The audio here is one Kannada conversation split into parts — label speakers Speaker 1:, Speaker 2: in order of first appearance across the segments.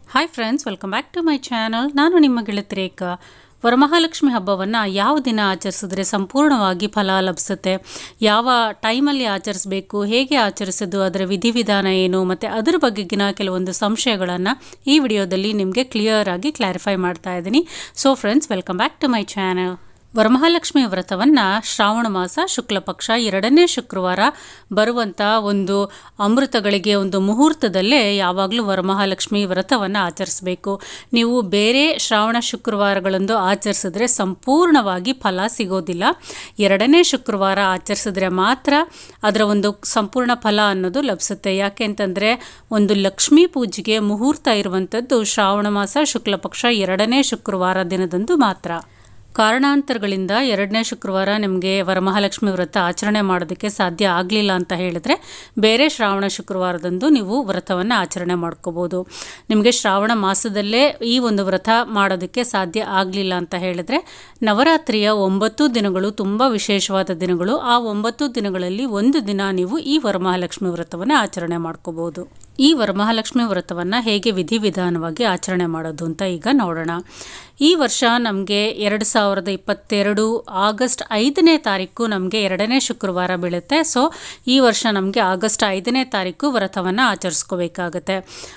Speaker 1: hi friends welcome back to my channel ನಾನು ನಿಮ್ಮ ಗೆಳತಿ ರೇಖಾ ವರಮಹಾಲಕ್ಷ್ಮಿ ಹಬ್ಬವನ್ನು ಯಾವ ದಿನ ಆಚರಿಸಿದ್ರೆ ಸಂಪೂರ್ಣವಾಗಿ ಫಲ ಲಭಿಸುತ್ತೆ ಯಾವ ಟೈಮಲ್ಲಿ ಆಚರಿಸಬೇಕು ಹೇಗೆ ಆಚರಿಸೋದು ಅದರ ವಿಧಿವಿಧಾನ ಏನು ಮತ್ತು ಅದರ ಬಗೆಗಿನ ಕೆಲವೊಂದು ಸಂಶಯಗಳನ್ನು ಈ ವಿಡಿಯೋದಲ್ಲಿ ನಿಮಗೆ ಕ್ಲಿಯರ್ ಆಗಿ ಕ್ಲಾರಿಫೈ ಮಾಡ್ತಾ ಇದ್ದೀನಿ so friends welcome back to my channel Varamahalakshmi ವ್ರತವನ್ನು ಶ್ರಾವಣ ಮಾಸ ಶುಕ್ಲ ಪಕ್ಷ ಎರಡನೇ ಶುಕ್ರವಾರ ಬರುವಂಥ ಒಂದು ಅಮೃತಗಳಿಗೆ ಒಂದು ಮುಹೂರ್ತದಲ್ಲೇ ಯಾವಾಗಲೂ ವರಮಹಾಲಕ್ಷ್ಮಿ ವ್ರತವನ್ನು ಆಚರಿಸಬೇಕು ನೀವು ಬೇರೆ ಶ್ರಾವಣ ಶುಕ್ರವಾರಗಳಂದು ಆಚರಿಸಿದ್ರೆ ಸಂಪೂರ್ಣವಾಗಿ ಫಲ ಸಿಗೋದಿಲ್ಲ ಎರಡನೇ ಶುಕ್ರವಾರ ಆಚರಿಸಿದ್ರೆ ಮಾತ್ರ ಅದರ ಒಂದು ಸಂಪೂರ್ಣ ಫಲ ಅನ್ನೋದು ಲಭಿಸುತ್ತೆ ಯಾಕೆ ಅಂತಂದರೆ ಒಂದು ಲಕ್ಷ್ಮೀ ಪೂಜೆಗೆ ಮುಹೂರ್ತ ಇರುವಂಥದ್ದು ಶ್ರಾವಣ ಮಾಸ ಶುಕ್ಲ ಪಕ್ಷ ಎರಡನೇ ಶುಕ್ರವಾರ ದಿನದಂದು ಮಾತ್ರ ಕಾರಣಾಂತರಗಳಿಂದ ಎರಡನೇ ಶುಕ್ರವಾರ ನಿಮಗೆ ವರಮಹಾಲಕ್ಷ್ಮಿ ವ್ರತ ಆಚರಣೆ ಮಾಡೋದಕ್ಕೆ ಸಾಧ್ಯ ಆಗಲಿಲ್ಲ ಅಂತ ಹೇಳಿದ್ರೆ ಬೇರೆ ಶ್ರಾವಣ ಶುಕ್ರವಾರದಂದು ನೀವು ವ್ರತವನ್ನು ಆಚರಣೆ ಮಾಡ್ಕೋಬೋದು ನಿಮಗೆ ಶ್ರಾವಣ ಮಾಸದಲ್ಲೇ ಈ ಒಂದು ವ್ರತ ಮಾಡೋದಕ್ಕೆ ಸಾಧ್ಯ ಆಗಲಿಲ್ಲ ಅಂತ ಹೇಳಿದ್ರೆ ನವರಾತ್ರಿಯ ಒಂಬತ್ತು ದಿನಗಳು ತುಂಬ ವಿಶೇಷವಾದ ದಿನಗಳು ಆ ಒಂಬತ್ತು ದಿನಗಳಲ್ಲಿ ಒಂದು ದಿನ ನೀವು ಈ ವರಮಹಾಲಕ್ಷ್ಮಿ ವ್ರತವನ್ನು ಆಚರಣೆ ಮಾಡ್ಕೋಬೋದು ಈ ವರಮಹಾಲಕ್ಷ್ಮಿ ವ್ರತವನ್ನು ಹೇಗೆ ವಿಧಿವಿಧಾನವಾಗಿ ಆಚರಣೆ ಮಾಡೋದು ಅಂತ ಈಗ ನೋಡೋಣ ಈ ವರ್ಷ ನಮಗೆ ಎರಡು ಸಾವಿರದ ಇಪ್ಪತ್ತೆರಡು ಆಗಸ್ಟ್ ಐದನೇ ತಾರೀಕು ನಮಗೆ ಎರಡನೇ ಶುಕ್ರವಾರ ಬೀಳುತ್ತೆ ಸೊ ಈ ವರ್ಷ ನಮಗೆ ಆಗಸ್ಟ್ ಐದನೇ ತಾರೀಕು ವ್ರತವನ್ನು ಆಚರಿಸ್ಕೋಬೇಕಾಗತ್ತೆ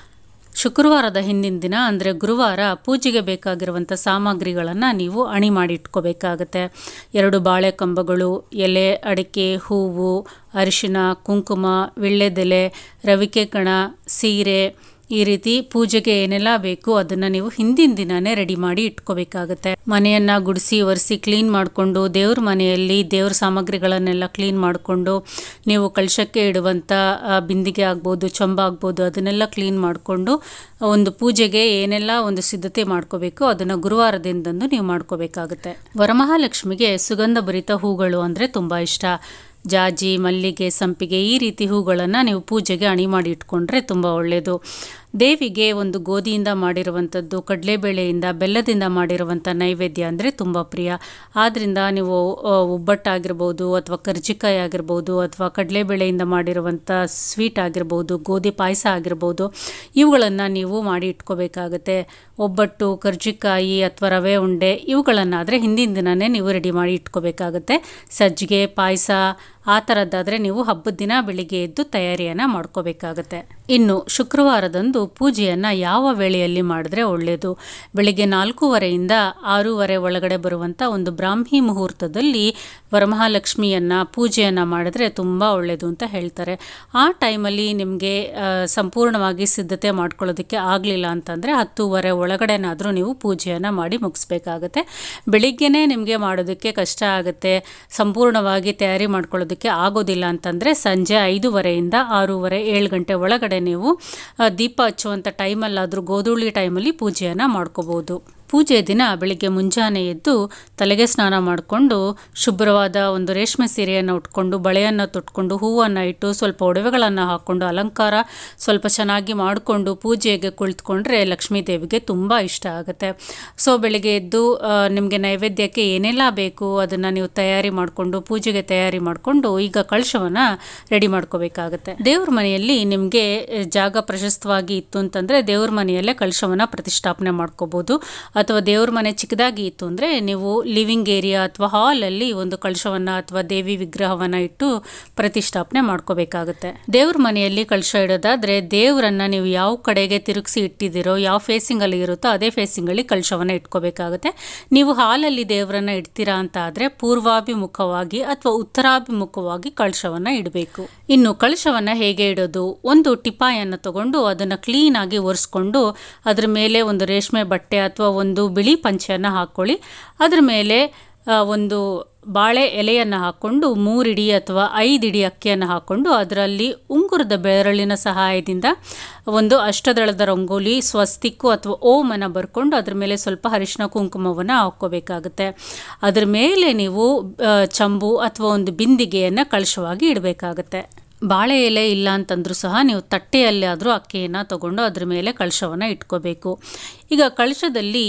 Speaker 1: ಶುಕ್ರವಾರದ ಹಿಂದಿನ ದಿನ ಅಂದರೆ ಗುರುವಾರ ಪೂಜೆಗೆ ಬೇಕಾಗಿರುವಂಥ ಸಾಮಗ್ರಿಗಳನ್ನು ನೀವು ಅಣಿ ಮಾಡಿ ಇಟ್ಕೋಬೇಕಾಗತ್ತೆ ಎರಡು ಬಾಳೆ ಕಂಬಗಳು ಎಲೆ ಅಡಿಕೆ ಹೂವು ಅರಿಶಿನ ಕುಂಕುಮ ವಿಳ್ಳೆದೆಲೆ ರವಿಕೆ ಕಣ ಸೀರೆ ಈ ರೀತಿ ಪೂಜೆಗೆ ಏನೆಲ್ಲ ಬೇಕು ಅದನ್ನು ನೀವು ಹಿಂದಿನ ದಿನನೇ ರೆಡಿ ಮಾಡಿ ಇಟ್ಕೋಬೇಕಾಗತ್ತೆ ಮನೆಯನ್ನು ಗುಡಿಸಿ ಒರೆಸಿ ಕ್ಲೀನ್ ಮಾಡಿಕೊಂಡು ದೇವ್ರ ಮನೆಯಲ್ಲಿ ದೇವ್ರ ಸಾಮಗ್ರಿಗಳನ್ನೆಲ್ಲ ಕ್ಲೀನ್ ಮಾಡಿಕೊಂಡು ನೀವು ಕಳಶಕ್ಕೆ ಇಡುವಂಥ ಆ, ಬಿಂದಿಗೆ ಆಗ್ಬೋದು ಚೊಂಬ ಆಗ್ಬೋದು ಅದನ್ನೆಲ್ಲ ಕ್ಲೀನ್ ಮಾಡಿಕೊಂಡು ಒಂದು ಪೂಜೆಗೆ ಏನೆಲ್ಲ ಒಂದು ಸಿದ್ಧತೆ ಮಾಡ್ಕೋಬೇಕು ಅದನ್ನು ಗುರುವಾರ ದಿನದಂದು ನೀವು ಮಾಡ್ಕೋಬೇಕಾಗುತ್ತೆ ವರಮಹಾಲಕ್ಷ್ಮಿಗೆ ಸುಗಂಧ ಭರಿತ ಹೂಗಳು ಅಂದರೆ ತುಂಬ ಇಷ್ಟ ಜಾಜಿ ಮಲ್ಲಿಗೆ ಸಂಪಿಗೆ ಈ ರೀತಿ ಹೂಗಳನ್ನು ನೀವು ಪೂಜೆಗೆ ಅಣಿ ಮಾಡಿ ಇಟ್ಕೊಂಡ್ರೆ ತುಂಬ ಒಳ್ಳೆಯದು ದೇವಿಗೆ ಒಂದು ಗೋಧಿಯಿಂದ ಮಾಡಿರುವಂಥದ್ದು ಕಡಲೆಬೇಳೆಯಿಂದ ಬೆಲ್ಲದಿಂದ ಮಾಡಿರುವಂಥ ನೈವೇದ್ಯ ಅಂದರೆ ತುಂಬ ಪ್ರಿಯ ಆದ್ದರಿಂದ ನೀವು ಆ, ಒಬ್ಬಟ್ಟಾಗಿರ್ಬೋದು ಅಥವಾ ಕರ್ಜಿಕಾಯಿ ಆಗಿರ್ಬೋದು ಅಥವಾ ಕಡಲೆಬೇಳೆಯಿಂದ ಮಾಡಿರುವಂಥ ಸ್ವೀಟ್ ಆಗಿರ್ಬೋದು ಗೋಧಿ ಪಾಯಸ ಆಗಿರ್ಬೋದು ಇವುಗಳನ್ನು ನೀವು ಮಾಡಿ ಇಟ್ಕೋಬೇಕಾಗತ್ತೆ ಒಬ್ಬಟ್ಟು ಕರ್ಜಿಕಾಯಿ ಅಥವಾ ರವೆ ಉಂಡೆ ಇವುಗಳನ್ನಾದರೆ ಹಿಂದಿನ ದಿನವೇ ನೀವು ರೆಡಿ ಮಾಡಿ ಇಟ್ಕೋಬೇಕಾಗತ್ತೆ ಸಜ್ಜಿಗೆ ಪಾಯಸ ಆ ಥರದ್ದಾದರೆ ನೀವು ಹಬ್ಬದ ದಿನ ಬೆಳಿಗ್ಗೆ ಎದ್ದು ತಯಾರಿಯನ್ನು ಮಾಡ್ಕೋಬೇಕಾಗತ್ತೆ ಇನ್ನು ಶುಕ್ರವಾರದಂದು ಪೂಜೆಯನ್ನು ಯಾವ ವೇಳೆಯಲ್ಲಿ ಮಾಡಿದ್ರೆ ಒಳ್ಳೆಯದು ಬೆಳಿಗ್ಗೆ ನಾಲ್ಕೂವರೆಯಿಂದ ಆರೂವರೆ ಒಳಗಡೆ ಬರುವಂಥ ಒಂದು ಬ್ರಾಹ್ಮಿ ಮುಹೂರ್ತದಲ್ಲಿ ವರಮಹಾಲಕ್ಷ್ಮಿಯನ್ನು ಪೂಜೆಯನ್ನು ಮಾಡಿದ್ರೆ ತುಂಬ ಒಳ್ಳೆಯದು ಅಂತ ಹೇಳ್ತಾರೆ ಆ ಟೈಮಲ್ಲಿ ನಿಮಗೆ ಆ, ಸಂಪೂರ್ಣವಾಗಿ ಸಿದ್ಧತೆ ಮಾಡ್ಕೊಳ್ಳೋದಕ್ಕೆ ಆಗಲಿಲ್ಲ ಅಂತಂದರೆ ಹತ್ತೂವರೆ ಒಳಗಡೆನಾದರೂ ನೀವು ಪೂಜೆಯನ್ನು ಮಾಡಿ ಮುಗಿಸ್ಬೇಕಾಗತ್ತೆ ಬೆಳಿಗ್ಗೆನೇ ನಿಮಗೆ ಮಾಡೋದಕ್ಕೆ ಕಷ್ಟ ಆಗುತ್ತೆ ಸಂಪೂರ್ಣವಾಗಿ ತಯಾರಿ ಮಾಡ್ಕೊಳ್ಳೋದಕ್ಕೆ ಆಗೋದಿಲ್ಲ ಅಂತಂದರೆ ಸಂಜೆ ಐದೂವರೆಯಿಂದ ಆರೂವರೆ ಏಳು ಗಂಟೆ ಒಳಗಡೆ ನೀವು ಆ, ದೀಪ ಹಚ್ಚುವಂಥ ಟೈಮಲ್ಲಾದರೂ ಗೋಧೂಳಿ ಟೈಮಲ್ಲಿ ಪೂಜೆಯನ್ನು ಮಾಡ್ಕೋಬೋದು ಪೂಜೆ ದಿನ ಬೆಳಿಗ್ಗೆ ಮುಂಜಾನೆ ಎದ್ದು ತಲೆಗೆ ಸ್ನಾನ ಮಾಡಿಕೊಂಡು ಶುಭ್ರವಾದ ಒಂದು ರೇಷ್ಮೆ ಸೀರೆಯನ್ನು ಉಟ್ಕೊಂಡು ಬಳೆಯನ್ನು ತೊಟ್ಕೊಂಡು ಹೂವನ್ನು ಇಟ್ಟು ಸ್ವಲ್ಪ ಒಡವೆಗಳನ್ನು ಹಾಕ್ಕೊಂಡು ಅಲಂಕಾರ ಸ್ವಲ್ಪ ಚೆನ್ನಾಗಿ ಮಾಡಿಕೊಂಡು ಪೂಜೆಗೆ ಕುಳಿತುಕೊಂಡ್ರೆ ಲಕ್ಷ್ಮೀ ದೇವಿಗೆ ತುಂಬ ಇಷ್ಟ ಆಗುತ್ತೆ ಸೊ ಬೆಳಿಗ್ಗೆ ಎದ್ದು ನಿಮಗೆ ನೈವೇದ್ಯಕ್ಕೆ ಏನೆಲ್ಲ ಬೇಕು ಅದನ್ನು ನೀವು ತಯಾರಿ ಮಾಡಿಕೊಂಡು ಪೂಜೆಗೆ ತಯಾರಿ ಮಾಡಿಕೊಂಡು ಈಗ ಕಳಶವನ್ನು ರೆಡಿ ಮಾಡ್ಕೋಬೇಕಾಗತ್ತೆ ದೇವ್ರ ಮನೆಯಲ್ಲಿ ನಿಮಗೆ ಜಾಗ ಪ್ರಶಸ್ತವಾಗಿ ಇತ್ತು ಅಂತಂದರೆ ದೇವ್ರ ಮನೆಯಲ್ಲೇ ಕಳಶವನ್ನು ಪ್ರತಿಷ್ಠಾಪನೆ ಮಾಡ್ಕೋಬೋದು ಅಥವಾ ದೇವ್ರ ಮನೆ ಚಿಕ್ಕದಾಗಿ ಇತ್ತು ಅಂದರೆ ನೀವು ಲಿವಿಂಗ್ ಏರಿಯಾ ಅಥವಾ ಹಾಲಲ್ಲಿ ಒಂದು ಕಳಶವನ್ನು ಅಥವಾ ದೇವಿ ವಿಗ್ರಹವನ್ನು ಇಟ್ಟು ಪ್ರತಿಷ್ಠಾಪನೆ ಮಾಡ್ಕೋಬೇಕಾಗುತ್ತೆ ದೇವ್ರ ಮನೆಯಲ್ಲಿ ಕಳಶ ಇಡೋದಾದರೆ ದೇವರನ್ನ ನೀವು ಯಾವ ಕಡೆಗೆ ತಿರುಗಿಸಿ ಇಟ್ಟಿದ್ದೀರೋ ಯಾವ ಫೇಸಿಂಗಲ್ಲಿ ಇರುತ್ತೋ ಅದೇ ಫೇಸಿಂಗಲ್ಲಿ ಕಳಶವನ್ನು ಇಟ್ಕೋಬೇಕಾಗುತ್ತೆ ನೀವು ಹಾಲಲ್ಲಿ ದೇವರನ್ನ ಇಡ್ತೀರಾ ಅಂತ ಆದರೆ ಪೂರ್ವಾಭಿಮುಖವಾಗಿ ಅಥವಾ ಉತ್ತರಾಭಿಮುಖವಾಗಿ ಕಳಶವನ್ನು ಇಡಬೇಕು ಇನ್ನು ಕಳಶವನ್ನು ಹೇಗೆ ಇಡೋದು ಒಂದು ಟಿಪಾಯನ್ನು ತಗೊಂಡು ಅದನ್ನು ಕ್ಲೀನಾಗಿ ಒರೆಸ್ಕೊಂಡು ಅದ್ರ ಮೇಲೆ ಒಂದು ರೇಷ್ಮೆ ಬಟ್ಟೆ ಅಥವಾ ಒಂದು ಬಿಳಿ ಪಂಚೆಯನ್ನು ಹಾಕ್ಕೊಳ್ಳಿ ಅದ್ರ ಮೇಲೆ ಆ, ಒಂದು ಬಾಳೆ ಎಲೆಯನ್ನು ಹಾಕ್ಕೊಂಡು ಮೂರಿಡಿ ಅಥವಾ ಐದಿಡಿ ಅಕ್ಕಿಯನ್ನು ಹಾಕ್ಕೊಂಡು ಅದರಲ್ಲಿ ಉಂಗುರದ ಬೆರಳಿನ ಸಹಾಯದಿಂದ ಒಂದು ಅಷ್ಟದಳದ ರಂಗೋಲಿ ಸ್ವಸ್ತಿಕ್ಕು ಅಥವಾ ಓಮನ್ನು ಬರ್ಕೊಂಡು ಅದ್ರ ಮೇಲೆ ಸ್ವಲ್ಪ ಅರಿಶಿನ ಕುಂಕುಮವನ್ನು ಹಾಕ್ಕೋಬೇಕಾಗುತ್ತೆ ಅದ್ರ ಮೇಲೆ ನೀವು ಆ, ಚಂಬು ಅಥವಾ ಒಂದು ಬಿಂದಿಗೆಯನ್ನು ಕಳಶವಾಗಿ ಇಡಬೇಕಾಗತ್ತೆ ಬಾಳೆ ಎಲೆ ಇಲ್ಲ ಅಂತಂದ್ರೂ ಸಹ ನೀವು ತಟ್ಟೆಯಲ್ಲಿ ಆದರೂ ಅಕ್ಕಿಯನ್ನು ತಗೊಂಡು ಅದ್ರ ಮೇಲೆ ಕಳಶವನ್ನು ಇಟ್ಕೋಬೇಕು ಈಗ ಕಳಶದಲ್ಲಿ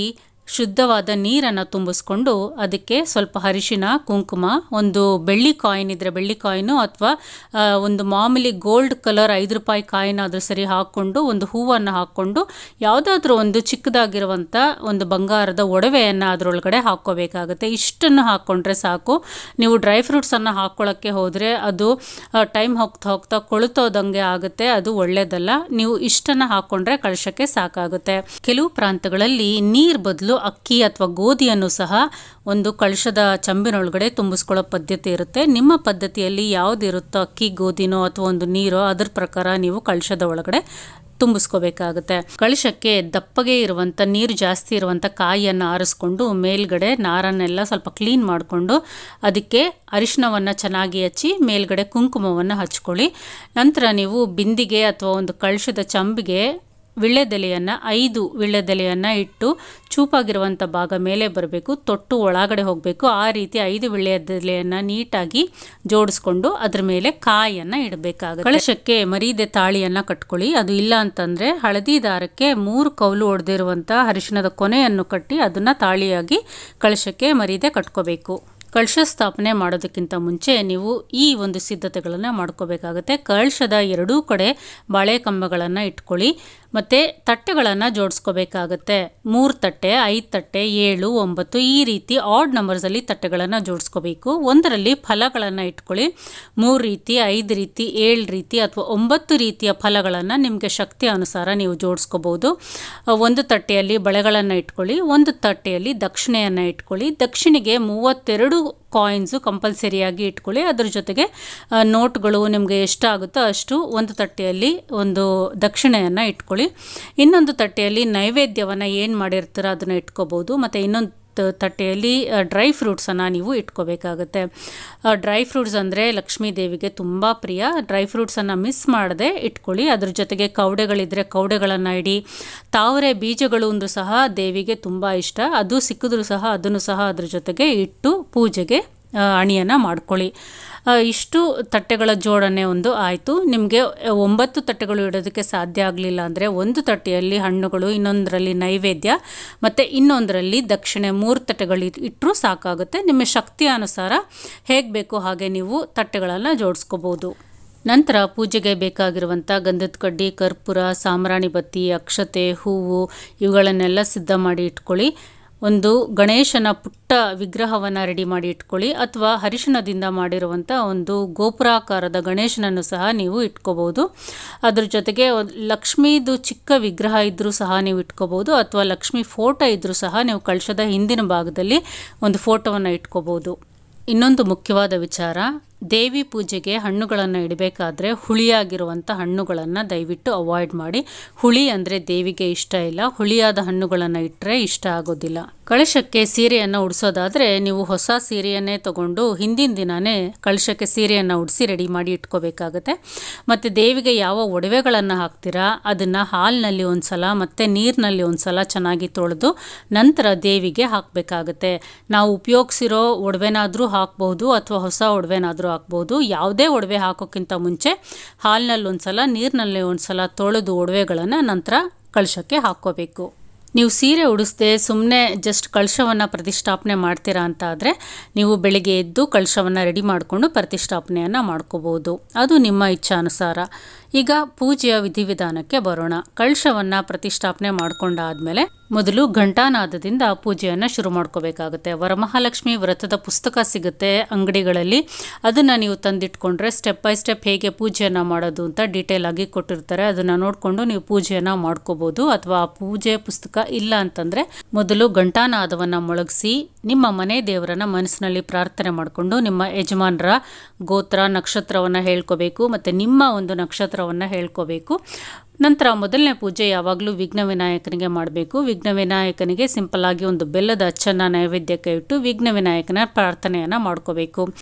Speaker 1: ಶುದ್ಧವಾದ ನೀರನ್ನು ತುಂಬಿಸ್ಕೊಂಡು ಅದಕ್ಕೆ ಸ್ವಲ್ಪ ಅರಿಶಿನ ಕುಂಕುಮ ಒಂದು ಬೆಳ್ಳಿ ಕಾಯಿನ್ ಇದ್ದರೆ ಬೆಳ್ಳಿ ಕಾಯಿನು ಅಥವಾ ಒಂದು ಮಾಮೂಲಿ ಗೋಲ್ಡ್ ಕಲರ್ ಐದು ರೂಪಾಯಿ ಕಾಯಿನ್ ಆದರೂ ಸರಿ ಹಾಕ್ಕೊಂಡು ಒಂದು ಹೂವನ್ನು ಹಾಕ್ಕೊಂಡು ಯಾವುದಾದ್ರೂ ಒಂದು ಚಿಕ್ಕದಾಗಿರುವಂಥ ಒಂದು ಬಂಗಾರದ ಒಡವೆಯನ್ನು ಅದರೊಳಗಡೆ ಹಾಕ್ಕೋಬೇಕಾಗುತ್ತೆ ಇಷ್ಟನ್ನು ಹಾಕ್ಕೊಂಡ್ರೆ ಸಾಕು ನೀವು ಡ್ರೈ ಫ್ರೂಟ್ಸನ್ನು ಹಾಕ್ಕೊಳ್ಳೋಕ್ಕೆ ಹೋದರೆ ಅದು ಟೈಮ್ ಹೋಗ್ತಾ ಹೋಗ್ತಾ ಕೊಳುತೋದಂಗೆ ಆಗುತ್ತೆ ಅದು ಒಳ್ಳೆಯದಲ್ಲ ನೀವು ಇಷ್ಟನ್ನು ಹಾಕ್ಕೊಂಡ್ರೆ ಕಳಶಕ್ಕೆ ಸಾಕಾಗುತ್ತೆ ಕೆಲವು ಪ್ರಾಂತಗಳಲ್ಲಿ ನೀರು ಬದಲು ಅಕ್ಕಿ ಅಥವಾ ಗೋಧಿಯನ್ನು ಸಹ ಒಂದು ಕಳಶದ ಚಂಬಿನೊಳಗಡೆ ತುಂಬಿಸ್ಕೊಳ್ಳೋ ಪದ್ಧತಿ ಇರುತ್ತೆ ನಿಮ್ಮ ಪದ್ಧತಿಯಲ್ಲಿ ಯಾವುದಿರುತ್ತೋ ಅಕ್ಕಿ ಗೋಧಿನೋ ಅಥವಾ ಒಂದು ನೀರೋ ಅದ್ರ ಪ್ರಕಾರ ನೀವು ಕಳಶದ ಒಳಗಡೆ ತುಂಬಿಸ್ಕೋಬೇಕಾಗುತ್ತೆ ಕಳಶಕ್ಕೆ ದಪ್ಪಗೆ ಇರುವಂಥ ನೀರು ಜಾಸ್ತಿ ಇರುವಂಥ ಕಾಯಿಯನ್ನು ಆರಿಸ್ಕೊಂಡು ಮೇಲ್ಗಡೆ ನಾರನ್ನೆಲ್ಲ ಸ್ವಲ್ಪ ಕ್ಲೀನ್ ಮಾಡಿಕೊಂಡು ಅದಕ್ಕೆ ಅರಿಶಿನವನ್ನು ಚೆನ್ನಾಗಿ ಹಚ್ಚಿ ಮೇಲ್ಗಡೆ ಕುಂಕುಮವನ್ನು ಹಚ್ಕೊಳ್ಳಿ ನಂತರ ನೀವು ಬಿಂದಿಗೆ ಅಥವಾ ಒಂದು ಕಳಶದ ಚಂಬಿಗೆ ವಿಳ್ಳೆದೆಲೆಯನ್ನು ಐದು ವಿಳ್ಳೆದೆಲೆಯನ್ನು ಇಟ್ಟು ಚೂಪಾಗಿರುವಂಥ ಭಾಗ ಮೇಲೆ ಬರಬೇಕು ತೊಟ್ಟು ಒಳಗಡೆ ಹೋಗಬೇಕು ಆ ರೀತಿ ಐದು ವಿಳ್ಳೆದೆಲೆಯನ್ನು ನೀಟಾಗಿ ಜೋಡಿಸ್ಕೊಂಡು ಅದ್ರ ಮೇಲೆ ಕಾಯನ್ನು ಇಡಬೇಕಾಗುತ್ತೆ ಕಳಶಕ್ಕೆ ಮರೀದೆ ತಾಳಿಯನ್ನು ಕಟ್ಕೊಳ್ಳಿ ಅದು ಇಲ್ಲ ಅಂತಂದರೆ ಹಳದಿ ದಾರಕ್ಕೆ ಮೂರು ಕೌಲು ಹೊಡೆದಿರುವಂಥ ಅರಿಶಿಣದ ಕೊನೆಯನ್ನು ಕಟ್ಟಿ ಅದನ್ನು ತಾಳಿಯಾಗಿ ಕಳಶಕ್ಕೆ ಮರೀದೆ ಕಟ್ಕೋಬೇಕು ಕಳಶ ಸ್ಥಾಪನೆ ಮಾಡೋದಕ್ಕಿಂತ ಮುಂಚೆ ನೀವು ಈ ಒಂದು ಸಿದ್ಧತೆಗಳನ್ನು ಮಾಡ್ಕೋಬೇಕಾಗುತ್ತೆ ಕಳಶದ ಎರಡೂ ಕಡೆ ಬಾಳೆ ಕಂಬಗಳನ್ನು ಇಟ್ಕೊಳ್ಳಿ ಮತ್ತು ತಟ್ಟೆಗಳನ್ನು ಜೋಡಿಸ್ಕೋಬೇಕಾಗತ್ತೆ ಮೂರು ತಟ್ಟೆ ಐದು ತಟ್ಟೆ ಏಳು ಒಂಬತ್ತು ಈ ರೀತಿ ಆಡ್ ನಂಬರ್ಸಲ್ಲಿ ತಟ್ಟೆಗಳನ್ನು ಜೋಡಿಸ್ಕೋಬೇಕು ಒಂದರಲ್ಲಿ ಫಲಗಳನ್ನು ಇಟ್ಕೊಳ್ಳಿ ಮೂರು ರೀತಿ ಐದು ರೀತಿ ಏಳು ರೀತಿ ಅಥವಾ ಒಂಬತ್ತು ರೀತಿಯ ಫಲಗಳನ್ನು ನಿಮಗೆ ಶಕ್ತಿ ಅನುಸಾರ ನೀವು ಜೋಡಿಸ್ಕೋಬೋದು ಒಂದು ತಟ್ಟೆಯಲ್ಲಿ ಬಳೆಗಳನ್ನು ಇಟ್ಕೊಳ್ಳಿ ಒಂದು ತಟ್ಟೆಯಲ್ಲಿ ದಕ್ಷಿಣೆಯನ್ನು ಇಟ್ಕೊಳ್ಳಿ ದಕ್ಷಿಣೆಗೆ ಮೂವತ್ತೆರಡು ಕಾಯಿನ್ಸು ಕಂಪಲ್ಸರಿಯಾಗಿ ಇಟ್ಕೊಳ್ಳಿ ಅದ್ರ ಜೊತೆಗೆ ನೋಟ್ಗಳು ನಿಮಗೆ ಎಷ್ಟಾಗುತ್ತೋ ಅಷ್ಟು ಒಂದು ತಟ್ಟೆಯಲ್ಲಿ ಒಂದು ದಕ್ಷಿಣೆಯನ್ನು ಇಟ್ಕೊಳ್ಳಿ ಇನ್ನೊಂದು ತಟ್ಟೆಯಲ್ಲಿ ನೈವೇದ್ಯವನ್ನು ಏನು ಮಾಡಿರ್ತೀರೋ ಅದನ್ನು ಇಟ್ಕೋಬೋದು ಮತ್ತು ಇನ್ನೊಂದು ತಟ್ಟೆಯಲ್ಲಿ ಡ್ರೈ ಫ್ರೂಟ್ಸನ್ನು ನೀವು ಇಟ್ಕೋಬೇಕಾಗತ್ತೆ ಡ್ರೈ ಫ್ರೂಟ್ಸ್ ಅಂದರೆ ಲಕ್ಷ್ಮೀ ದೇವಿಗೆ ತುಂಬ ಪ್ರಿಯ ಡ್ರೈ ಫ್ರೂಟ್ಸನ್ನು ಮಿಸ್ ಮಾಡದೆ ಇಟ್ಕೊಳ್ಳಿ ಅದ್ರ ಜೊತೆಗೆ ಕವಡೆಗಳಿದ್ದರೆ ಕವಡೆಗಳನ್ನು ಇಡಿ ತಾವರೆ ಬೀಜಗಳು ಒಂದು ಸಹ ದೇವಿಗೆ ತುಂಬ ಇಷ್ಟ ಅದು ಸಿಕ್ಕಿದ್ರೂ ಸಹ ಅದನ್ನು ಸಹ ಅದ್ರ ಜೊತೆಗೆ ಇಟ್ಟು ಪೂಜೆಗೆ ಅಣಿಯನ್ನು ಮಾಡ್ಕೊಳ್ಳಿ ಇಷ್ಟು ತಟ್ಟೆಗಳ ಜೋಡಣೆ ಒಂದು ಆಯಿತು ನಿಮಗೆ ಒಂಬತ್ತು ತಟ್ಟೆಗಳು ಇಡೋದಕ್ಕೆ ಸಾಧ್ಯ ಆಗಲಿಲ್ಲ ಅಂದರೆ ಒಂದು ತಟ್ಟೆಯಲ್ಲಿ ಹಣ್ಣುಗಳು ಇನ್ನೊಂದರಲ್ಲಿ ನೈವೇದ್ಯ ಮತ್ತು ಇನ್ನೊಂದರಲ್ಲಿ ದಕ್ಷಿಣೆ ಮೂರು ತಟ್ಟೆಗಳು ಇಟ್ಟರೂ ಸಾಕಾಗುತ್ತೆ ನಿಮ್ಮ ಶಕ್ತಿಯ ಅನುಸಾರ ಹೇಗೆ ಬೇಕೋ ಹಾಗೆ ನೀವು ತಟ್ಟೆಗಳನ್ನು ಜೋಡಿಸ್ಕೋಬೋದು ನಂತರ ಪೂಜೆಗೆ ಬೇಕಾಗಿರುವಂಥ ಗಂಧದ ಕಡ್ಡಿ ಕರ್ಪೂರ ಸಾಂಬ್ರಾಣಿ ಬತ್ತಿ ಅಕ್ಷತೆ ಹೂವು ಇವುಗಳನ್ನೆಲ್ಲ ಸಿದ್ಧ ಮಾಡಿ ಇಟ್ಕೊಳ್ಳಿ ಒಂದು ಗಣೇಶನ ಪುಟ್ಟ ವಿಗ್ರಹವನ್ನು ರೆಡಿ ಮಾಡಿ ಇಟ್ಕೊಳ್ಳಿ ಅಥವಾ ಹರಿಶಿಣದಿಂದ ಮಾಡಿರುವಂಥ ಒಂದು ಗೋಪುರಾಕಾರದ ಗಣೇಶನನ್ನು ಸಹ ನೀವು ಇಟ್ಕೋಬೋದು ಅದ್ರ ಜೊತೆಗೆ ಲಕ್ಷ್ಮೀದು ಚಿಕ್ಕ ವಿಗ್ರಹ ಇದ್ದರೂ ಸಹ ನೀವು ಇಟ್ಕೋಬೋದು ಅಥವಾ ಲಕ್ಷ್ಮಿ ಫೋಟೋ ಇದ್ದರೂ ಸಹ ನೀವು ಕಳಶದ ಹಿಂದಿನ ಭಾಗದಲ್ಲಿ ಒಂದು ಫೋಟೋವನ್ನು ಇಟ್ಕೋಬೋದು ಇನ್ನೊಂದು ಮುಖ್ಯವಾದ ವಿಚಾರ ದೇವಿ ಪೂಜೆಗೆ ಹಣ್ಣುಗಳನ್ನು ಇಡಬೇಕಾದ್ರೆ ಹುಳಿಯಾಗಿರುವಂಥ ಹಣ್ಣುಗಳನ್ನು ದಯವಿಟ್ಟು ಅವಾಯ್ಡ್ ಮಾಡಿ ಹುಳಿ ಅಂದರೆ ದೇವಿಗೆ ಇಷ್ಟ ಇಲ್ಲ ಹುಳಿಯಾದ ಹಣ್ಣುಗಳನ್ನು ಇಟ್ಟರೆ ಇಷ್ಟ ಆಗೋದಿಲ್ಲ ಕಳಶಕ್ಕೆ ಸೀರೆಯನ್ನು ಉಡಿಸೋದಾದರೆ ನೀವು ಹೊಸ ಸೀರೆಯನ್ನೇ ತಗೊಂಡು ಹಿಂದಿನ ದಿನವೇ ಕಳಶಕ್ಕೆ ಸೀರೆಯನ್ನು ಉಡಿಸಿ ರೆಡಿ ಮಾಡಿ ಇಟ್ಕೋಬೇಕಾಗತ್ತೆ ಮತ್ತು ದೇವಿಗೆ ಯಾವ ಒಡವೆಗಳನ್ನು ಹಾಕ್ತೀರಾ ಅದನ್ನು ಹಾಲಿನಲ್ಲಿ ಒಂದು ಸಲ ಮತ್ತು ನೀರಿನಲ್ಲಿ ಒಂದು ಸಲ ಚೆನ್ನಾಗಿ ತೊಳೆದು ನಂತರ ದೇವಿಗೆ ಹಾಕಬೇಕಾಗತ್ತೆ ನಾವು ಉಪಯೋಗಿಸಿರೋ ಒಡವೆನಾದರೂ ಹಾಕ್ಬೋದು ಅಥವಾ ಹೊಸ ಒಡವೆನಾದರೂ ಹಾಕ್ಬೋದು ಯಾವುದೇ ಒಡವೆ ಹಾಕೋಕ್ಕಿಂತ ಮುಂಚೆ ಹಾಲಿನಲ್ಲಿ ಒಂದು ಸಲ ನೀರಿನಲ್ಲಿ ಒಂದು ಸಲ ತೊಳೆದು ಒಡವೆಗಳನ್ನು ನಂತರ ಕಳಶಕ್ಕೆ ಹಾಕ್ಕೋಬೇಕು ನೀವು ಸೀರೆ ಉಡಿಸ್ದೆ ಸುಮ್ಮನೆ ಜಸ್ಟ್ ಕಳಶವನ್ನು ಪ್ರತಿಷ್ಠಾಪನೆ ಮಾಡ್ತೀರಾ ಅಂತ ಆದರೆ ನೀವು ಬೆಳಿಗ್ಗೆ ಎದ್ದು ಕಳಶವನ್ನು ರೆಡಿ ಮಾಡಿಕೊಂಡು ಪ್ರತಿಷ್ಠಾಪನೆಯನ್ನು ಮಾಡ್ಕೋಬೋದು ಅದು ನಿಮ್ಮ ಇಚ್ಛಾನುಸಾರ ಈಗ ಪೂಜೆಯ ವಿಧಿವಿಧಾನಕ್ಕೆ ಬರೋಣ ಕಳಶವನ್ನು ಪ್ರತಿಷ್ಠಾಪನೆ ಮಾಡ್ಕೊಂಡಾದ್ಮೇಲೆ ಮೊದಲು ಘಂಟಾನಾದದಿಂದ ಪೂಜೆಯನ್ನು ಶುರು ಮಾಡ್ಕೋಬೇಕಾಗುತ್ತೆ ವರಮಹಾಲಕ್ಷ್ಮಿ ವ್ರತದ ಪುಸ್ತಕ ಸಿಗುತ್ತೆ ಅಂಗಡಿಗಳಲ್ಲಿ ಅದನ್ನು ನೀವು ತಂದಿಟ್ಕೊಂಡ್ರೆ ಸ್ಟೆಪ್ ಬೈ ಸ್ಟೆಪ್ ಹೇಗೆ ಪೂಜೆಯನ್ನು ಮಾಡೋದು ಅಂತ ಡೀಟೇಲ್ ಆಗಿ ಕೊಟ್ಟಿರ್ತಾರೆ ಅದನ್ನು ನೋಡಿಕೊಂಡು ನೀವು ಪೂಜೆಯನ್ನು ಮಾಡ್ಕೋಬೋದು ಅಥವಾ ಆ ಪೂಜೆ ಪುಸ್ತಕ ಇಲ್ಲ ಅಂತಂದರೆ ಮೊದಲು ಘಂಟಾನಾದವನ್ನು ಮೊಳಗಿಸಿ ನಿಮ್ಮ ಮನೆ ದೇವರನ್ನ ಮನಸ್ಸಿನಲ್ಲಿ ಪ್ರಾರ್ಥನೆ ಮಾಡಿಕೊಂಡು ನಿಮ್ಮ ಯಜಮಾನರ ಗೋತ್ರ ನಕ್ಷತ್ರವನ್ನು ಹೇಳ್ಕೋಬೇಕು ಮತ್ತು ನಿಮ್ಮ ಒಂದು ನಕ್ಷತ್ರವನ್ನು ಹೇಳ್ಕೋಬೇಕು ನಂತರ ಮೊದಲನೇ ಪೂಜೆ ಯಾವಾಗಲೂ ವಿಘ್ನ ವಿನಾಯಕನಿಗೆ ಮಾಡಬೇಕು ವಿಘ್ನ ವಿನಾಯಕನಿಗೆ ಸಿಂಪಲ್ ಆಗಿ ಒಂದು ಬೆಲ್ಲದ ಅಚ್ಚನ್ನು ನೈವೇದ್ಯಕ್ಕೆ ಇಟ್ಟು ವಿಘ್ನ ವಿನಾಯಕನ ಪ್ರಾರ್ಥನೆಯನ್ನು ಮಾಡ್ಕೋಬೇಕು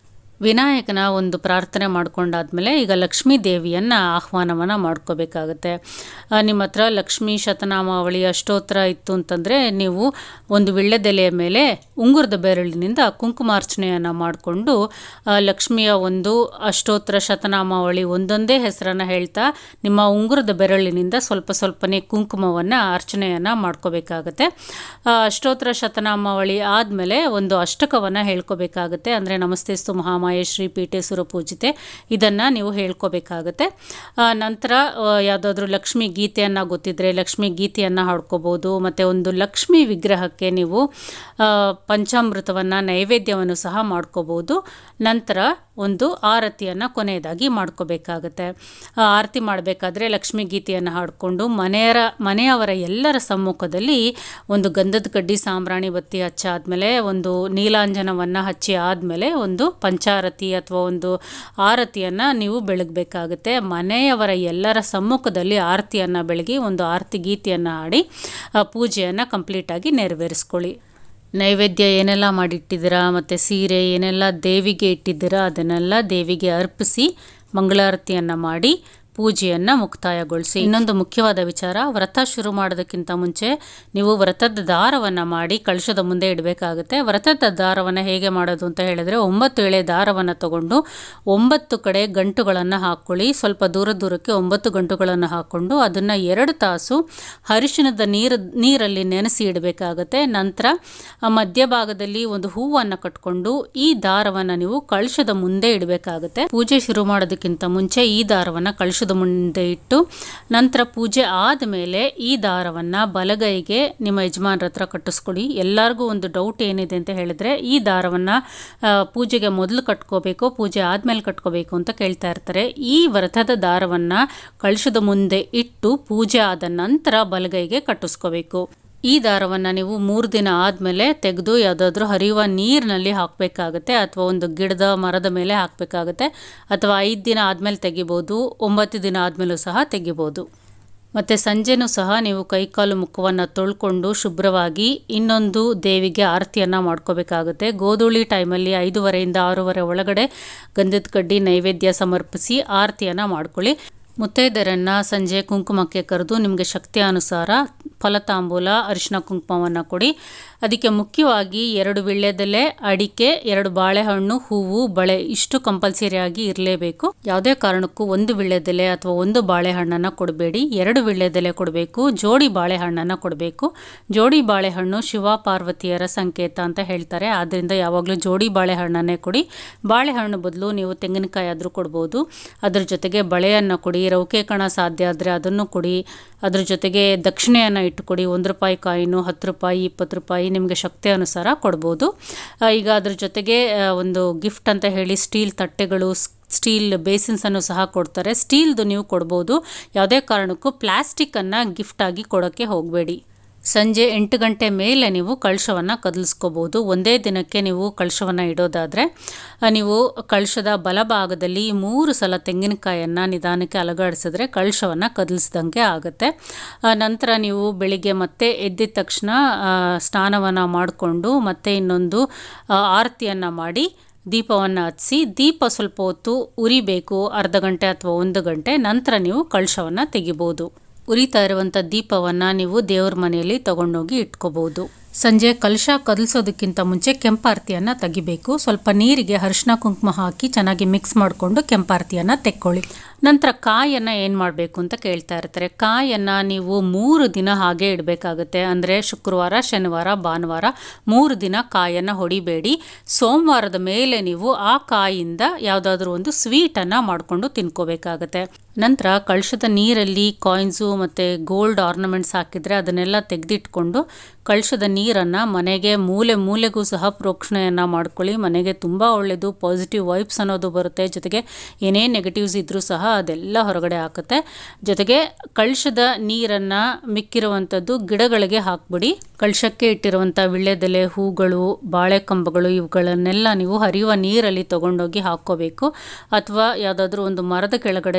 Speaker 1: ವಿನಾಯಕನ ಒಂದು ಪ್ರಾರ್ಥನೆ ಮಾಡ್ಕೊಂಡಾದ್ಮೇಲೆ ಈಗ ಲಕ್ಷ್ಮೀ ದೇವಿಯನ್ನು ಆಹ್ವಾನವನ್ನು ಮಾಡ್ಕೋಬೇಕಾಗತ್ತೆ ಆ, ನಿಮ್ಮ ಹತ್ರ ಲಕ್ಷ್ಮೀ ಶತನಾಮಾವಳಿ ಅಷ್ಟೋತ್ತರ ಇತ್ತು ಅಂತಂದರೆ ನೀವು ಒಂದು ವಿಳ್ಳೆದೆಲೆಯ ಮೇಲೆ ಉಂಗುರದ ಬೆರಳಿನಿಂದ ಕುಂಕುಮಾರ್ಚನೆಯನ್ನು ಮಾಡಿಕೊಂಡು ಲಕ್ಷ್ಮಿಯ ಒಂದು ಅಷ್ಟೋತ್ತರ ಶತನಾಮಾವಳಿ ಒಂದೊಂದೇ ಹೆಸರನ್ನು ಹೇಳ್ತಾ ನಿಮ್ಮ ಉಂಗುರದ ಬೆರಳಿನಿಂದ ಸ್ವಲ್ಪ ಸ್ವಲ್ಪನೇ ಕುಂಕುಮವನ್ನು ಅರ್ಚನೆಯನ್ನು ಮಾಡ್ಕೋಬೇಕಾಗತ್ತೆ ಆ, ಅಷ್ಟೋತ್ತರ ಶತನಾಮಾವಳಿ ಆದಮೇಲೆ ಒಂದು ಅಷ್ಟಕವನ್ನು ಹೇಳ್ಕೋಬೇಕಾಗತ್ತೆ ಅಂದರೆ ನಮಸ್ತೆಸ್ತು ಮಹಾಮಾಯೇಶ್ರೀ ಪೀಠೇಶ್ವರ ಪೂಜಿತೆ ಇದನ್ನು ನೀವು ಹೇಳ್ಕೋಬೇಕಾಗತ್ತೆ ಆ, ನಂತರ ಯಾವುದಾದ್ರೂ ಲಕ್ಷ್ಮಿ ಗೀತೆಯನ್ನು ಗೊತ್ತಿದ್ದರೆ ಲಕ್ಷ್ಮಿ ಗೀತೆಯನ್ನು ಹಾಡ್ಕೋಬೋದು ಮತ್ತು ಒಂದು ಲಕ್ಷ್ಮಿ ವಿಗ್ರಹಕ್ಕೆ ನೀವು ಆ, ಪಂಚಾಮೃತವನ್ನು ನೈವೇದ್ಯವನ್ನು ಸಹ ಮಾಡ್ಕೋಬೋದು ನಂತರ ಒಂದು ಆರತಿಯನ್ನು ಕೊನೆಯದಾಗಿ ಮಾಡ್ಕೋಬೇಕಾಗತ್ತೆ ಆ ಆರತಿ ಮಾಡಬೇಕಾದ್ರೆ ಲಕ್ಷ್ಮೀ ಗೀತೆಯನ್ನು ಹಾಡಿಕೊಂಡು ಮನೆಯರ ಮನೆಯವರ ಎಲ್ಲರ ಸಮ್ಮುಖದಲ್ಲಿ ಒಂದು ಗಂಧದ ಕಡ್ಡಿ ಸಾಂಬ್ರಾಣಿ ಬತ್ತಿ ಹಚ್ಚಾದ್ಮೇಲೆ ಒಂದು ನೀಲಾಂಜನವನ್ನು ಹಚ್ಚಿ ಆದಮೇಲೆ ಒಂದು ಪಂಚಾರತಿ ಅಥವಾ ಒಂದು ಆರತಿಯನ್ನು ನೀವು ಬೆಳಗಬೇಕಾಗುತ್ತೆ ಮನೆಯವರ ಎಲ್ಲರ ಸಮ್ಮುಖದಲ್ಲಿ ಆರತಿಯನ್ನು ಬೆಳಗಿ ಒಂದು ಆರತಿ ಗೀತೆಯನ್ನು ಹಾಡಿ ಆ ಪೂಜೆಯನ್ನು ಕಂಪ್ಲೀಟಾಗಿ ನೆರವೇರಿಸ್ಕೊಳ್ಳಿ ನೈವೇದ್ಯ ಏನೆಲ್ಲ ಮಾಡಿಟ್ಟಿದ್ದೀರಾ ಮತ್ತು ಸೀರೆ ಏನೆಲ್ಲ ದೇವಿಗೆ ಇಟ್ಟಿದ್ದೀರಾ ಅದನ್ನೆಲ್ಲ ದೇವಿಗೆ ಅರ್ಪಿಸಿ ಮಂಗಳಾರತಿಯನ್ನು ಮಾಡಿ ಪೂಜೆಯನ್ನು ಮುಕ್ತಾಯಗೊಳಿಸಿ ಇನ್ನೊಂದು ಮುಖ್ಯವಾದ ವಿಚಾರ ವ್ರತ ಶುರು ಮಾಡೋದಕ್ಕಿಂತ ಮುಂಚೆ ನೀವು ವ್ರತದ ದಾರವನ್ನು ಮಾಡಿ ಕಳಶದ ಮುಂದೆ ಇಡಬೇಕಾಗುತ್ತೆ ವ್ರತದ ದಾರವನ್ನು ಹೇಗೆ ಮಾಡೋದು ಅಂತ ಹೇಳಿದ್ರೆ ಒಂಬತ್ತು ಎಳೆ ದಾರವನ್ನು ತಗೊಂಡು ಒಂಬತ್ತು ಕಡೆ ಗಂಟುಗಳನ್ನು ಹಾಕ್ಕೊಳ್ಳಿ ಸ್ವಲ್ಪ ದೂರ ದೂರಕ್ಕೆ ಒಂಬತ್ತು ಗಂಟುಗಳನ್ನು ಹಾಕ್ಕೊಂಡು ಅದನ್ನು ಎರಡು ತಾಸು ಅರಿಶಿಣದ ನೀರು ನೀರಲ್ಲಿ ನೆನೆಸಿ ಇಡಬೇಕಾಗತ್ತೆ ನಂತರ ಆ ಮಧ್ಯಭಾಗದಲ್ಲಿ ಒಂದು ಹೂವನ್ನು ಕಟ್ಕೊಂಡು ಈ ದಾರವನ್ನು ನೀವು ಕಳಶದ ಮುಂದೆ ಇಡಬೇಕಾಗುತ್ತೆ ಪೂಜೆ ಶುರು ಮಾಡೋದಕ್ಕಿಂತ ಮುಂಚೆ ಈ ದಾರವನ್ನು ಕಳಶದ ಮುಂದೆ ಇಟ್ಟು ನಂತರ ಪೂಜೆ ಆದಮೇಲೆ ಈ ದಾರವನ್ನು ಬಲಗೈಗೆ ನಿಮ್ಮ ಯಜಮಾನ್ರ ಹತ್ರ ಕಟ್ಟಿಸ್ಕೊಡಿ ಎಲ್ಲರಿಗೂ ಒಂದು ಡೌಟ್ ಏನಿದೆ ಅಂತ ಹೇಳಿದ್ರೆ ಈ ದಾರವನ್ನು ಪೂಜೆಗೆ ಮೊದಲು ಕಟ್ಕೋಬೇಕು ಪೂಜೆ ಆದಮೇಲೆ ಕಟ್ಕೋಬೇಕು ಅಂತ ಕೇಳ್ತಾ ಇರ್ತಾರೆ ಈ ವ್ರತದ ದಾರವನ್ನು ಕಳಶದ ಮುಂದೆ ಇಟ್ಟು ಪೂಜೆ ಆದ ನಂತರ ಬಲಗೈಗೆ ಕಟ್ಟಿಸ್ಕೋಬೇಕು ಈ ದಾರವನ್ನು ನೀವು ಮೂರು ದಿನ ಆದಮೇಲೆ ತೆಗೆದು ಯಾವುದಾದ್ರೂ ಹರಿಯುವ ನೀರಿನಲ್ಲಿ ಹಾಕಬೇಕಾಗತ್ತೆ ಅಥವಾ ಒಂದು ಗಿಡದ ಮರದ ಮೇಲೆ ಹಾಕಬೇಕಾಗತ್ತೆ ಅಥವಾ ಐದು ದಿನ ಆದಮೇಲೆ ತೆಗಿಬೋದು ಒಂಬತ್ತು ದಿನ ಆದಮೇಲೂ ಸಹ ತೆಗಿಬೋದು ಮತ್ತು ಸಂಜೆನೂ ಸಹ ನೀವು ಕೈಕಾಲು ಮುಖವನ್ನು ತೊಳ್ಕೊಂಡು ಶುಭ್ರವಾಗಿ ಇನ್ನೊಂದು ದೇವಿಗೆ ಆರತಿಯನ್ನು ಮಾಡ್ಕೋಬೇಕಾಗುತ್ತೆ ಗೋಧೂಳಿ ಟೈಮಲ್ಲಿ ಐದೂವರೆಯಿಂದ ಆರೂವರೆ ಒಳಗಡೆ ಗಂಧದ ಕಡ್ಡಿ ನೈವೇದ್ಯ ಸಮರ್ಪಿಸಿ ಆರತಿಯನ್ನು ಮಾಡ್ಕೊಳ್ಳಿ ಮುತ್ತೈದರನ್ನು ಸಂಜೆ ಕುಂಕುಮಕ್ಕೆ ಕರೆದು ನಿಮಗೆ ಶಕ್ತಿಯಾನುಸಾರ ಫಲತಾಂಬೂಲ ಅರಿಶಿನ ಕುಂಕುಮವನ್ನು ಕೊಡಿ ಅದಕ್ಕೆ ಮುಖ್ಯವಾಗಿ ಎರಡು ವೀಳ್ಯದೆಲೆ ಅಡಿಕೆ ಎರಡು ಬಾಳೆಹಣ್ಣು ಹೂವು ಬಳೆ ಇಷ್ಟು ಕಂಪಲ್ಸರಿಯಾಗಿ ಇರಲೇಬೇಕು ಯಾವುದೇ ಕಾರಣಕ್ಕೂ ಒಂದು ವೀಳ್ಯದೆಲೆ ಅಥವಾ ಒಂದು ಬಾಳೆಹಣ್ಣನ್ನು ಕೊಡಬೇಡಿ ಎರಡು ವೀಳ್ಯದೆಲೆ ಕೊಡಬೇಕು ಜೋಡಿ ಬಾಳೆಹಣ್ಣನ್ನು ಕೊಡಬೇಕು ಜೋಡಿ ಬಾಳೆಹಣ್ಣು ಶಿವ ಪಾರ್ವತಿಯರ ಸಂಕೇತ ಅಂತ ಹೇಳ್ತಾರೆ ಆದ್ದರಿಂದ ಯಾವಾಗಲೂ ಜೋಡಿ ಬಾಳೆಹಣ್ಣನ್ನೇ ಕೊಡಿ ಬಾಳೆಹಣ್ಣು ಬದಲು ನೀವು ತೆಂಗಿನಕಾಯಿ ಆದರೂ ಕೊಡ್ಬೋದು ಅದ್ರ ಜೊತೆಗೆ ಬಳೆಯನ್ನು ಕೊಡಿ ರೌಕೆ ಕಣ ಸಾಧ್ಯ ಆದರೆ ಅದನ್ನು ಕೊಡಿ ಅದ್ರ ಜೊತೆಗೆ ದಕ್ಷಿಣೆಯನ್ನು ಇಟ್ಟುಕೊಡಿ ಒಂದು ರೂಪಾಯಿ ಕಾಯಿನು ಹತ್ತು ರೂಪಾಯಿ ಇಪ್ಪತ್ತು ರೂಪಾಯಿ ನಿಮಗೆ ಶಕ್ತಿ ಅನುಸಾರ ಕೊಡ್ಬೋದು ಆ, ಈಗ ಅದ್ರ ಜೊತೆಗೆ ಆ, ಒಂದು ಗಿಫ್ಟ್ ಅಂತ ಹೇಳಿ ಸ್ಟೀಲ್ ತಟ್ಟೆಗಳು ಸ್- ಸ್ಟೀಲ್ ಬೇಸಿನ್ಸನ್ನು ಸಹ ಕೊಡ್ತಾರೆ ಸ್ಟೀಲ್ದು ನೀವು ಕೊಡ್ಬೋದು ಯಾವುದೇ ಕಾರಣಕ್ಕೂ ಪ್ಲಾಸ್ಟಿಕ್ಕನ್ನು ಗಿಫ್ಟಾಗಿ ಕೊಡೋಕ್ಕೆ ಹೋಗಬೇಡಿ ಸಂಜೆ ಎಂಟು ಗಂಟೆ ಮೇಲೆ ನೀವು ಕಳಶವನ್ನು ಕದಲಿಸ್ಕೋಬೋದು ಒಂದೇ ದಿನಕ್ಕೆ ನೀವು ಕಳಶವನ್ನು ಇಡೋದಾದರೆ ಆ, ನೀವು ಕಳಶದ ಬಲಭಾಗದಲ್ಲಿ ಮೂರು ಸಲ ತೆಂಗಿನಕಾಯನ್ನು ನಿಧಾನಕ್ಕೆ ಅಲಗಾಡಿಸಿದ್ರೆ ಕಳಶವನ್ನು ಕದಲಿಸ್ದಂಗೆ ಆಗುತ್ತೆ ಆ, ನಂತರ ನೀವು ಬೆಳಿಗ್ಗೆ ಮತ್ತೆ ಎದ್ದಿದ ತಕ್ಷಣ ಸ್ನಾನವನ್ನು ಮಾಡಿಕೊಂಡು ಮತ್ತೆ ಇನ್ನೊಂದು ಆರತಿಯನ್ನು ಮಾಡಿ ದೀಪವನ್ನು ಹಚ್ಚಿಸಿ ದೀಪ ಸ್ವಲ್ಪ ಹೊತ್ತು ಉರಿಬೇಕು ಅರ್ಧ ಗಂಟೆ ಅಥವಾ ಒಂದು ಗಂಟೆ ನಂತರ ನೀವು ಕಳಶವನ್ನು ತೆಗಿಬೋದು ಉರಿತಾ ಇರುವಂಥ ದೀಪವನ್ನು ನೀವು ದೇವ್ರ ಮನೆಯಲ್ಲಿ ತಗೊಂಡೋಗಿ ಇಟ್ಕೋಬೋದು ಸಂಜೆ ಕಲಶ ಕದಲಿಸೋದಕ್ಕಿಂತ ಮುಂಚೆ ಕೆಂಪಾರತಿಯನ್ನು ತೆಗಿಬೇಕು ಸ್ವಲ್ಪ ನೀರಿಗೆ ಅರಿಶಿನ ಕುಂಕುಮ ಹಾಕಿ ಚೆನ್ನಾಗಿ ಮಿಕ್ಸ್ ಮಾಡಿಕೊಂಡು ಕೆಂಪಾರತಿಯನ್ನು ತೆಕ್ಕೊಳ್ಳಿ ನಂತರ ಕಾಯನ್ನು ಏನು ಮಾಡಬೇಕು ಅಂತ ಕೇಳ್ತಾ ಇರ್ತಾರೆ ಕಾಯನ್ನು ನೀವು ಮೂರು ದಿನ ಹಾಗೆ ಇಡಬೇಕಾಗುತ್ತೆ ಅಂದರೆ ಶುಕ್ರವಾರ ಶನಿವಾರ ಭಾನುವಾರ ಮೂರು ದಿನ ಕಾಯನ್ನು ಹೊಡಿಬೇಡಿ ಸೋಮವಾರದ ಮೇಲೆ ನೀವು ಆ ಕಾಯಿಂದ ಯಾವುದಾದ್ರೂ ಒಂದು ಸ್ವೀಟನ್ನು ಮಾಡಿಕೊಂಡು ತಿನ್ಕೋಬೇಕಾಗತ್ತೆ ನಂತರ ಕಳಶದ ನೀರಲ್ಲಿ ಕಾಯಿನ್ಸು ಮತ್ತು ಗೋಲ್ಡ್ ಆರ್ನಮೆಂಟ್ಸ್ ಹಾಕಿದರೆ ಅದನ್ನೆಲ್ಲ ತೆಗೆದಿಟ್ಕೊಂಡು ಕಳಶದ ನೀರನ್ನು ಮನೆಗೆ ಮೂಲೆ ಮೂಲೆಗೂ ಸಹ ಪ್ರೋಕ್ಷಣೆಯನ್ನು ಮಾಡ್ಕೊಳ್ಳಿ ಮನೆಗೆ ತುಂಬ ಒಳ್ಳೆಯದು ಪಾಸಿಟಿವ್ ವೈಬ್ಸ್ ಅನ್ನೋದು ಬರುತ್ತೆ ಜೊತೆಗೆ ಏನೇ ನೆಗೆಟಿವ್ಸ್ ಇದ್ದರೂ ಸಹ ಅದೆಲ್ಲ ಹೊರಗಡೆ ಹಾಕುತ್ತೆ ಜೊತೆಗೆ ಕಳಶದ ನೀರನ್ನು ಮಿಕ್ಕಿರುವಂಥದ್ದು ಗಿಡಗಳಿಗೆ ಹಾಕ್ಬಿಡಿ ಕಳಶಕ್ಕೆ ಇಟ್ಟಿರುವಂಥ ವಿಳ್ಯದೆಲೆ ಹೂಗಳು ಬಾಳೆಕಂಬಗಳು ಇವುಗಳನ್ನೆಲ್ಲ ನೀವು ಹರಿಯುವ ನೀರಲ್ಲಿ ತಗೊಂಡೋಗಿ ಹಾಕ್ಕೋಬೇಕು ಅಥವಾ ಯಾವುದಾದ್ರೂ ಒಂದು ಮರದ ಕೆಳಗಡೆ ದೇವಸ್ಥಾನ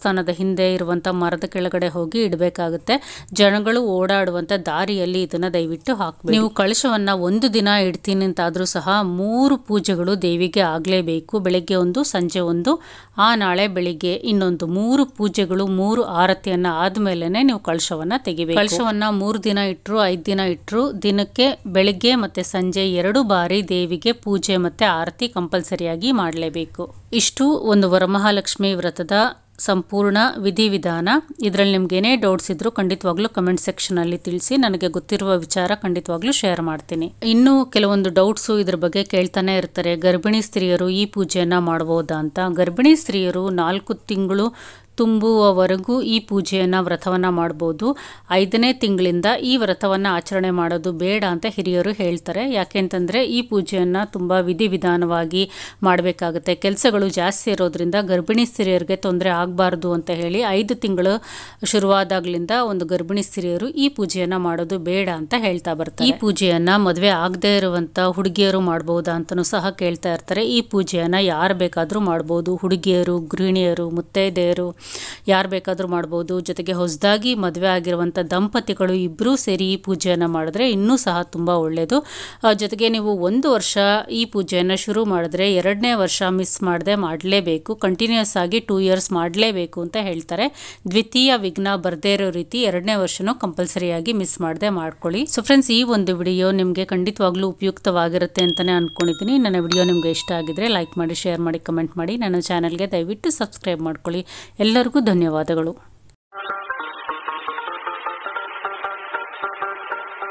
Speaker 1: ದೇವಸ್ಥಾನದ ಹಿಂದೆ ಇರುವಂಥ ಮರದ ಕೆಳಗಡೆ ಹೋಗಿ ಇಡಬೇಕಾಗುತ್ತೆ ಜನಗಳು ಓಡಾಡುವಂಥ ದಾರಿಯಲ್ಲಿ ಇದನ್ನು ದಯವಿಟ್ಟು ಹಾಕಬೇಕು ನೀವು ಕಳಶವನ್ನು ಒಂದು ದಿನ ಇಡ್ತೀನಿ ಅಂತಾದರೂ ಸಹ ಮೂರು ಪೂಜೆಗಳು ದೇವಿಗೆ ಆಗಲೇಬೇಕು ಬೆಳಗ್ಗೆ ಒಂದು ಸಂಜೆ ಒಂದು ಆ ನಾಳೆ ಬೆಳಿಗ್ಗೆ ಇನ್ನೊಂದು ಮೂರು ಪೂಜೆಗಳು ಮೂರು ಆರತಿಯನ್ನು ಆದಮೇಲೆ ನೀವು ಕಳಶವನ್ನು ತೆಗಿಬೇಕು ಕಳಶವನ್ನು ಮೂರು ದಿನ ಇಟ್ಟರು ಐದು ದಿನ ಇಟ್ಟರು ದಿನಕ್ಕೆ ಬೆಳಿಗ್ಗೆ ಮತ್ತು ಸಂಜೆ ಎರಡು ಬಾರಿ ದೇವಿಗೆ ಪೂಜೆ ಮತ್ತು ಆರತಿ ಕಂಪಲ್ಸರಿಯಾಗಿ ಮಾಡಲೇಬೇಕು ಇಷ್ಟು ಒಂದು ವರಮಹಾಲಕ್ಷ್ಮಿ ವ್ರತದ ಸಂಪೂರ್ಣ ವಿಧಿವಿಧಾನ ಇದರಲ್ಲಿ ನಿಮ್ಗೆ ಏನೇ ಡೌಟ್ಸ್ ಇದ್ರೂ ಖಂಡಿತವಾಗ್ಲೂ ಕಮೆಂಟ್ ಸೆಕ್ಷನಲ್ಲಿ ತಿಳಿಸಿ ನನಗೆ ಗೊತ್ತಿರುವ ವಿಚಾರ ಖಂಡಿತವಾಗ್ಲೂ ಶೇರ್ ಮಾಡ್ತೀನಿ ಇನ್ನು ಕೆಲವೊಂದು ಡೌಟ್ಸು ಇದ್ರ ಬಗ್ಗೆ ಕೇಳ್ತಾನೆ ಇರ್ತಾರೆ ಗರ್ಭಿಣಿ ಸ್ತ್ರೀಯರು ಈ ಪೂಜೆಯನ್ನು ಮಾಡ್ಬೋದಾ ಅಂತ ಗರ್ಭಿಣಿ ಸ್ತ್ರೀಯರು ನಾಲ್ಕು ತಿಂಗಳು ತುಂಬುವವರೆಗೂ ಈ ಪೂಜೆಯನ್ನು ವ್ರತವನ್ನು ಮಾಡ್ಬೋದು ಐದನೇ ತಿಂಗಳಿಂದ ಈ ವ್ರತವನ್ನು ಆಚರಣೆ ಮಾಡೋದು ಬೇಡ ಅಂತ ಹಿರಿಯರು ಹೇಳ್ತಾರೆ ಯಾಕೆಂತಂದರೆ ಈ ಪೂಜೆಯನ್ನು ತುಂಬ ವಿಧಿವಿಧಾನವಾಗಿ ಮಾಡಬೇಕಾಗುತ್ತೆ ಕೆಲಸಗಳು ಜಾಸ್ತಿ ಇರೋದ್ರಿಂದ ಗರ್ಭಿಣಿ ಸ್ತ್ರೀಯರಿಗೆ ತೊಂದರೆ ಆಗಬಾರ್ದು ಅಂತ ಹೇಳಿ ಐದು ತಿಂಗಳು ಶುರುವಾದಾಗ್ಲಿಂದ ಒಂದು ಗರ್ಭಿಣಿ ಸ್ತ್ರೀಯರು ಈ ಪೂಜೆಯನ್ನು ಮಾಡೋದು ಬೇಡ ಅಂತ ಹೇಳ್ತಾ ಬರ್ತಾರೆ ಈ ಪೂಜೆಯನ್ನು ಮದುವೆ ಆಗದೇ ಇರುವಂಥ ಹುಡುಗಿಯರು ಮಾಡ್ಬೋದಾ ಅಂತಲೂ ಸಹ ಕೇಳ್ತಾ ಇರ್ತಾರೆ ಈ ಪೂಜೆಯನ್ನು ಯಾರು ಬೇಕಾದರೂ ಮಾಡ್ಬೋದು ಹುಡುಗಿಯರು ಗೃಹಿಣಿಯರು ಮುತ್ತೈದೆಯರು ಯಾರು ಬೇಕಾದರೂ ಮಾಡ್ಬೋದು ಜೊತೆಗೆ ಹೊಸದಾಗಿ ಮದುವೆ ಆಗಿರುವಂಥ ದಂಪತಿಗಳು ಇಬ್ಬರೂ ಸೇರಿ ಈ ಪೂಜೆಯನ್ನು ಮಾಡಿದ್ರೆ ಇನ್ನೂ ಸಹ ತುಂಬ ಒಳ್ಳೆಯದು ಆ, ಜೊತೆಗೆ ನೀವು ಒಂದು ವರ್ಷ ಈ ಪೂಜೆಯನ್ನು ಶುರು ಮಾಡಿದ್ರೆ ಎರಡನೇ ವರ್ಷ ಮಿಸ್ ಮಾಡದೆ ಮಾಡಲೇಬೇಕು ಕಂಟಿನ್ಯೂಸ್ ಆಗಿ ಟೂ ಇಯರ್ಸ್ ಮಾಡಲೇಬೇಕು ಅಂತ ಹೇಳ್ತಾರೆ ದ್ವಿತೀಯ ವಿಘ್ನ ಬರದೇ ಇರೋ ರೀತಿ ಎರಡನೇ ವರ್ಷನೂ ಕಂಪಲ್ಸರಿಯಾಗಿ ಮಿಸ್ ಮಾಡದೆ ಮಾಡ್ಕೊಳ್ಳಿ ಸೊ ಫ್ರೆಂಡ್ಸ್ ಈ ಒಂದು ವಿಡಿಯೋ ನಿಮಗೆ ಖಂಡಿತವಾಗ್ಲೂ ಉಪಯುಕ್ತವಾಗಿರುತ್ತೆ ಅಂತಲೇ ಅಂದ್ಕೊಂಡಿದ್ದೀನಿ ನನ್ನ ವಿಡಿಯೋ ನಿಮಗೆ ಇಷ್ಟ ಆಗಿದ್ರೆ ಲೈಕ್ ಮಾಡಿ ಶೇರ್ ಮಾಡಿ ಕಮೆಂಟ್ ಮಾಡಿ ನನ್ನ ಚಾನಲ್ಗೆ ದಯವಿಟ್ಟು ಸಬ್ಸ್ಕ್ರೈಬ್ ಮಾಡ್ಕೊಳ್ಳಿ ಎಲ್ಲರಿಗೂ ಧನ್ಯವಾದಗಳು